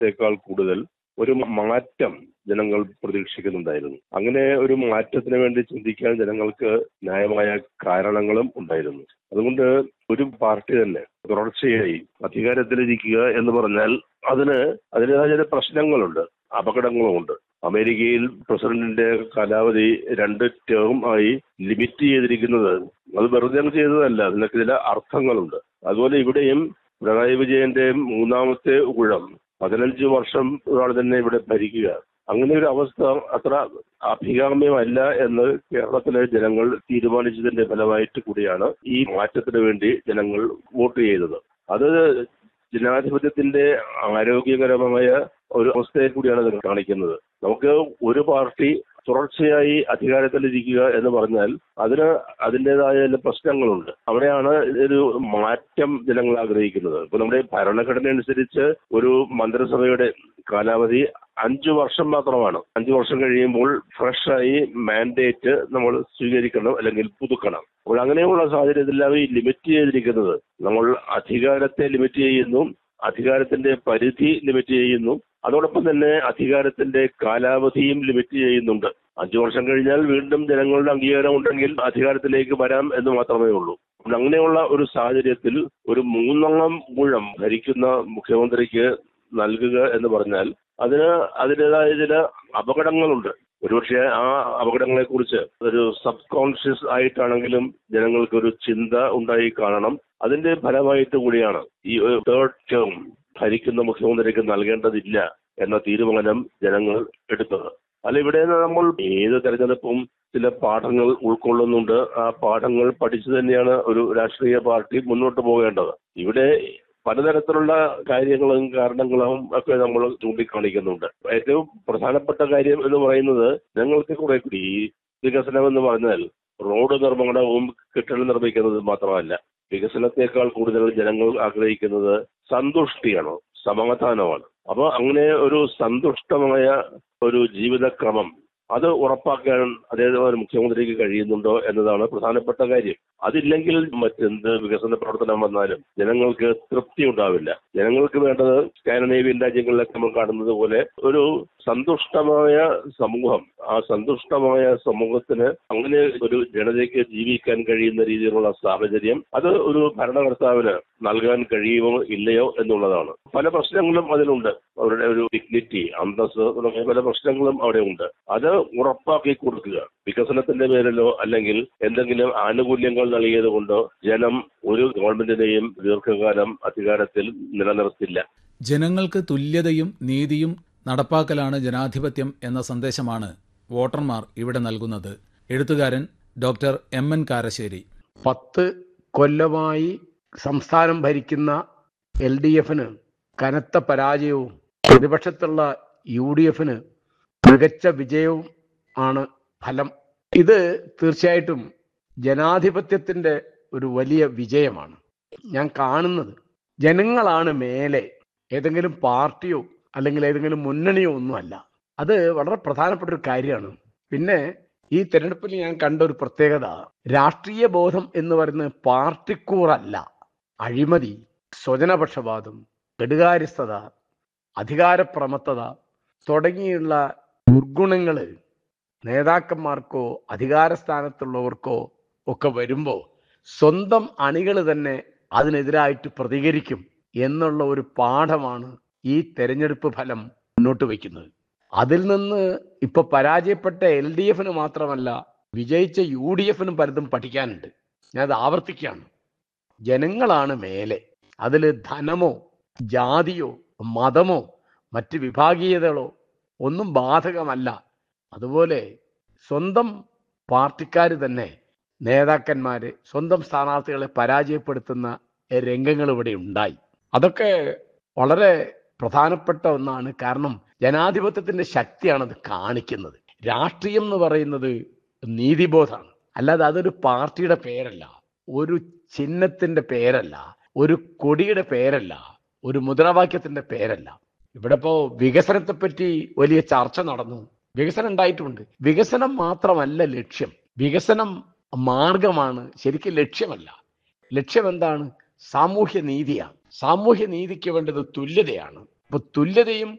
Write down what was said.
ത്തേക്കാൾ കൂടുതൽ ഒരു മാറ്റം ജനങ്ങൾ പ്രതീക്ഷിക്കുന്നുണ്ടായിരുന്നു അങ്ങനെ ഒരു മാറ്റത്തിന് വേണ്ടി ചിന്തിക്കാൻ ജനങ്ങൾക്ക് ന്യായമായ കാരണങ്ങളും ഉണ്ടായിരുന്നു അതുകൊണ്ട് ഒരു പാർട്ടി തന്നെ തുടർച്ചയായി അധികാരത്തിലിരിക്കുക എന്ന് പറഞ്ഞാൽ അതിന് അതിൻ്റെതായ ചില പ്രശ്നങ്ങളുണ്ട് അപകടങ്ങളുമുണ്ട് അമേരിക്കയിൽ പ്രസിഡന്റിന്റെ കാലാവധി രണ്ട് ടേം ആയി ലിമിറ്റ് ചെയ്തിരിക്കുന്നത് അത് വെറുതെ അങ്ങ് ചെയ്തതല്ല അതിനൊക്കെ ചില അർത്ഥങ്ങളുണ്ട് അതുപോലെ ഇവിടെയും പിണറായി വിജയന്റെ മൂന്നാമത്തെ ഊഴം പതിനഞ്ച് വർഷം ഒരാൾ തന്നെ ഇവിടെ ഭരിക്കുക അങ്ങനെ ഒരു അവസ്ഥ അത്ര അഭികാമ്യമല്ല എന്ന് കേരളത്തിലെ ജനങ്ങൾ തീരുമാനിച്ചതിന്റെ ഫലമായിട്ട് കൂടിയാണ് ഈ മാറ്റത്തിന് വേണ്ടി ജനങ്ങൾ വോട്ട് ചെയ്തത് അത് ജനാധിപത്യത്തിന്റെ ആരോഗ്യകരമായ ഒരു അവസ്ഥയെ കൂടിയാണ് ഇത് കാണിക്കുന്നത് നമുക്ക് ഒരു പാർട്ടി തുടർച്ചയായി അധികാരത്തിലിരിക്കുക എന്ന് പറഞ്ഞാൽ അതിന് അതിൻ്റെതായ ചില പ്രശ്നങ്ങളുണ്ട് അവിടെയാണ് ഒരു മാറ്റം ജനങ്ങൾ ആഗ്രഹിക്കുന്നത് ഇപ്പൊ നമ്മുടെ ഭരണഘടന അനുസരിച്ച് ഒരു മന്ത്രിസഭയുടെ കാലാവധി അഞ്ചു വർഷം മാത്രമാണ് അഞ്ചു വർഷം കഴിയുമ്പോൾ ഫ്രഷായി മാൻഡേറ്റ് നമ്മൾ സ്വീകരിക്കണം അല്ലെങ്കിൽ പുതുക്കണം അപ്പോൾ അങ്ങനെയുള്ള സാഹചര്യത്തിലാണ് ഈ ലിമിറ്റ് ചെയ്തിരിക്കുന്നത് നമ്മൾ അധികാരത്തെ ലിമിറ്റ് ചെയ്യുന്നു അധികാരത്തിന്റെ പരിധി ലിമിറ്റ് ചെയ്യുന്നു അതോടൊപ്പം തന്നെ അധികാരത്തിന്റെ കാലാവധിയും ലിമിറ്റ് ചെയ്യുന്നുണ്ട് അഞ്ചു വർഷം കഴിഞ്ഞാൽ വീണ്ടും ജനങ്ങളുടെ അംഗീകാരം ഉണ്ടെങ്കിൽ അധികാരത്തിലേക്ക് വരാം എന്ന് മാത്രമേ ഉള്ളൂ അപ്പോൾ അങ്ങനെയുള്ള ഒരു സാഹചര്യത്തിൽ ഒരു മൂന്നംഗം ഊഴം ഭരിക്കുന്ന മുഖ്യമന്ത്രിക്ക് നൽകുക എന്ന് പറഞ്ഞാൽ അതിന് അതിൻ്റെതായ ചില അപകടങ്ങളുണ്ട് ഒരുപക്ഷെ ആ അപകടങ്ങളെ കുറിച്ച് ഒരു സബ് കോൺഷ്യസ് ആയിട്ടാണെങ്കിലും ജനങ്ങൾക്ക് ഒരു ചിന്ത ഉണ്ടായി കാണണം അതിന്റെ ഫലമായിട്ട് കൂടിയാണ് ഈ തേർഡ് ടേം ഭരിക്കുന്ന മുഖ്യമന്ത്രിക്ക് നൽകേണ്ടതില്ല എന്ന തീരുമാനം ജനങ്ങൾ എടുത്തത് അല്ല ഇവിടെ നമ്മൾ ഏത് തെരഞ്ഞെടുപ്പും ചില പാഠങ്ങൾ ഉൾക്കൊള്ളുന്നുണ്ട് ആ പാഠങ്ങൾ പഠിച്ചു തന്നെയാണ് ഒരു രാഷ്ട്രീയ പാർട്ടി മുന്നോട്ട് പോകേണ്ടത് ഇവിടെ പലതരത്തിലുള്ള കാര്യങ്ങളും കാരണങ്ങളും ഒക്കെ നമ്മൾ ചൂണ്ടിക്കാണിക്കുന്നുണ്ട് ഏറ്റവും പ്രധാനപ്പെട്ട കാര്യം എന്ന് പറയുന്നത് ഞങ്ങൾക്ക് കുറെ കൂടി ഈ വികസനം എന്ന് പറഞ്ഞാൽ റോഡ് നിർമ്മാണവും കെട്ടിടം നിർമ്മിക്കുന്നത് മാത്രമല്ല വികസനത്തെക്കാൾ കൂടുതൽ ജനങ്ങൾ ആഗ്രഹിക്കുന്നത് സന്തുഷ്ടിയാണ് സമാധാനമാണ് അപ്പോൾ അങ്ങനെ ഒരു സന്തുഷ്ടമായ ഒരു ജീവിതക്രമം അത് ഉറപ്പാക്കാൻ അതേപോലെ മുഖ്യമന്ത്രിക്ക് കഴിയുന്നുണ്ടോ എന്നതാണ് പ്രധാനപ്പെട്ട കാര്യം അതില്ലെങ്കിൽ മറ്റെന്ത് വികസന പ്രവർത്തനം വന്നാലും ജനങ്ങൾക്ക് തൃപ്തി ഉണ്ടാവില്ല ജനങ്ങൾക്ക് വേണ്ടത് സ്കാനഡേവിയൻ രാജ്യങ്ങളിലൊക്കെ നമ്മൾ കാണുന്നത് പോലെ ഒരു സന്തുഷ്ടമായ സമൂഹം ആ സന്തുഷ്ടമായ സമൂഹത്തിന് അങ്ങനെ ഒരു ജനതയ്ക്ക് ജീവിക്കാൻ കഴിയുന്ന രീതിയിലുള്ള സാഹചര്യം അത് ഒരു ഭരണകർത്താവിന് നൽകാൻ കഴിയുമോ ഇല്ലയോ എന്നുള്ളതാണ് പല പ്രശ്നങ്ങളും അതിലുണ്ട് അവരുടെ ഒരു ഡിഗ്നിറ്റി അന്തസ് തുടങ്ങിയ പല പ്രശ്നങ്ങളും അവിടെ ഉണ്ട് അത് ഉറപ്പാക്കി കൊടുക്കുക വികസനത്തിന്റെ പേരിലോ അല്ലെങ്കിൽ എന്തെങ്കിലും ആനുകൂല്യങ്ങൾ നൽകിയത് കൊണ്ടോ ജനം ഒരു ഗവൺമെന്റിനെയും ദീർഘകാലം അധികാരത്തിൽ നിലനിർത്തില്ല ജനങ്ങൾക്ക് തുല്യതയും നീതിയും നടപ്പാക്കലാണ് ജനാധിപത്യം എന്ന സന്ദേശമാണ് വോട്ടർമാർ ഇവിടെ നൽകുന്നത് എഴുത്തുകാരൻ ഡോക്ടർ എം എൻ കാരശ്ശേരി പത്ത് കൊല്ലമായി സംസ്ഥാനം ഭരിക്കുന്ന എൽ ഡി എഫിന് കനത്ത പരാജയവും പ്രതിപക്ഷത്തുള്ള യു ഡി എഫിന് മികച്ച വിജയവും ആണ് ഫലം ഇത് തീർച്ചയായിട്ടും ജനാധിപത്യത്തിന്റെ ഒരു വലിയ വിജയമാണ് ഞാൻ കാണുന്നത് ജനങ്ങളാണ് മേലെ ഏതെങ്കിലും പാർട്ടിയോ അല്ലെങ്കിൽ ഏതെങ്കിലും മുന്നണിയോ ഒന്നുമല്ല അത് വളരെ പ്രധാനപ്പെട്ട ഒരു കാര്യമാണ് പിന്നെ ഈ തെരഞ്ഞെടുപ്പിൽ ഞാൻ കണ്ട ഒരു പ്രത്യേകത രാഷ്ട്രീയ ബോധം എന്ന് പറയുന്നത് പാർട്ടിക്കൂറല്ല അഴിമതി സ്വജനപക്ഷപാതം കെടുകാര്യസ്ഥത അധികാരപ്രമത്തത തുടങ്ങിയുള്ള ദുർഗുണങ്ങൾ നേതാക്കന്മാർക്കോ അധികാരസ്ഥാനത്തുള്ളവർക്കോ ഒക്കെ വരുമ്പോൾ സ്വന്തം അണികൾ തന്നെ അതിനെതിരായിട്ട് പ്രതികരിക്കും എന്നുള്ള ഒരു പാഠമാണ് ഈ തെരഞ്ഞെടുപ്പ് ഫലം മുന്നോട്ട് വയ്ക്കുന്നത് അതിൽ നിന്ന് ഇപ്പൊ പരാജയപ്പെട്ട എൽ ഡി എഫിന് മാത്രമല്ല വിജയിച്ച യു ഡി എഫിനും പലതും പഠിക്കാനുണ്ട് ഞാൻ അത് ആവർത്തിക്കുകയാണ് ജനങ്ങളാണ് മേലെ അതിൽ ധനമോ ജാതിയോ മതമോ മറ്റ് വിഭാഗീയതകളോ ഒന്നും ബാധകമല്ല അതുപോലെ സ്വന്തം പാർട്ടിക്കാർ തന്നെ നേതാക്കന്മാര് സ്വന്തം സ്ഥാനാർത്ഥികളെ പരാജയപ്പെടുത്തുന്ന രംഗങ്ങൾ ഇവിടെ ഉണ്ടായി അതൊക്കെ വളരെ പ്രധാനപ്പെട്ട ഒന്നാണ് കാരണം ജനാധിപത്യത്തിന്റെ ശക്തിയാണ് അത് കാണിക്കുന്നത് രാഷ്ട്രീയം എന്ന് പറയുന്നത് നീതിബോധമാണ് അല്ലാതെ അതൊരു പാർട്ടിയുടെ പേരല്ല ഒരു ചിഹ്നത്തിന്റെ പേരല്ല ഒരു കൊടിയുടെ പേരല്ല ഒരു മുദ്രാവാക്യത്തിന്റെ പേരല്ല ഇവിടെ ഇപ്പോ വികസനത്തെ പറ്റി വലിയ ചർച്ച നടന്നു വികസനം ഉണ്ടായിട്ടുണ്ട് വികസനം മാത്രമല്ല ലക്ഷ്യം വികസനം മാർഗമാണ് ശരിക്കും ലക്ഷ്യമല്ല ലക്ഷ്യം എന്താണ് സാമൂഹ്യ നീതിയാണ് സാമൂഹ്യ നീതിക്ക് വേണ്ടത് തുല്യതയാണ് അപ്പൊ തുല്യതയും